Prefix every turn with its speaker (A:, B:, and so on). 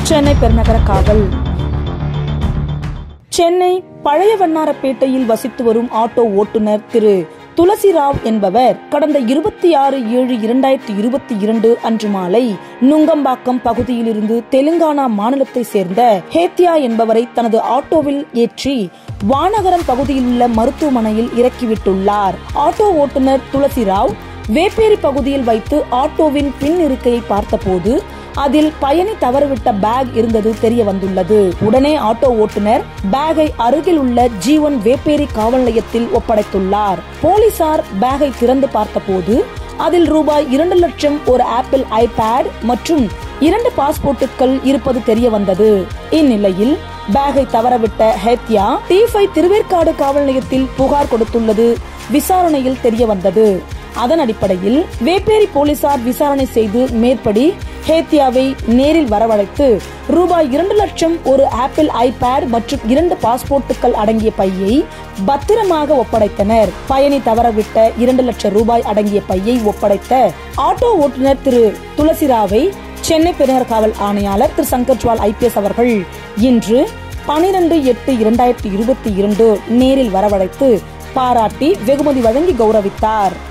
A: சென்னை பெருநகர காவல் சென்னை பழைய வண்ணாரப்பேட்டையில் வசித்து வரும் ஆட்டோ ஓட்டுநர் திரு துளசிராவ் என்பவர் கடந்த இருபத்தி ஆறு ஏழு இரண்டாயிரத்தி இருபத்தி இரண்டு அன்று மாலை நுங்கம்பாக்கம் பகுதியிலிருந்து தெலுங்கானா மாநிலத்தை சேர்ந்த ஹேத்யா என்பவரை தனது ஆட்டோவில் ஏற்றி வானகரம் பகுதியில் உள்ள மருத்துவமனையில் இறக்கிவிட்டுள்ளார் ஆட்டோ ஓட்டுநர் துளசிராவ் வேப்பேரி பகுதியில் வைத்து ஆட்டோவின் பின் இருக்கையை பார்த்தபோது அதில் பயணி தவறவிட்ட பேக் இருந்தது தெரிய வந்துள்ளது உடனே ஆட்டோ ஓட்டுநர் பேக்கை அருகில் உள்ள ஜீவன் வேப்பேரி காவல் நிலையத்தில் ஒப்படைத்துள்ளார் போலீசார் பேக்கை திறந்து பார்த்தபோது அதில் ரூபாய் இரண்டு லட்சம் ஒரு ஆப்பிள் ஐபேட் மற்றும் இரண்டு பாஸ்போர்ட்டுகள் இருப்பது தெரிய வந்தது இந்நிலையில் பேக்கை தவறவிட்ட ஹேத்யா டி ஃபைவ் திருவேற்காடு காவல் நிலையத்தில் புகார் கொடுத்துள்ளது விசாரணையில் தெரிய வந்தது அதன் அடிப்படையில் வேப்பேரி போலீசார் விசாரணை செய்து மேற்படி ஹேத்தியாவை நேரில் வரவழைத்து ரூபாய் இரண்டு லட்சம் ஒரு ஆப்பிள் ஐபேட் மற்றும் இரண்டு பாஸ்போர்ட்டுகள் அடங்கிய பையை பத்திரமாக ஒப்படைத்தனர் பயணி தவறவிட்ட இரண்டு லட்சம் ரூபாய் அடங்கிய பையை ஒப்படைத்த ஆட்டோ ஓட்டுநர் திரு துளசிராவை சென்னை பெருநகர் காவல் ஆணையாளர் திரு சங்கர் ஜுவால் ஐபிஎஸ் அவர்கள் இன்று பனிரெண்டு எட்டு இரண்டாயிரத்தி இருபத்தி இரண்டு நேரில் வரவழைத்து பாராட்டி வெகுமதி வழங்கி கௌரவித்தார்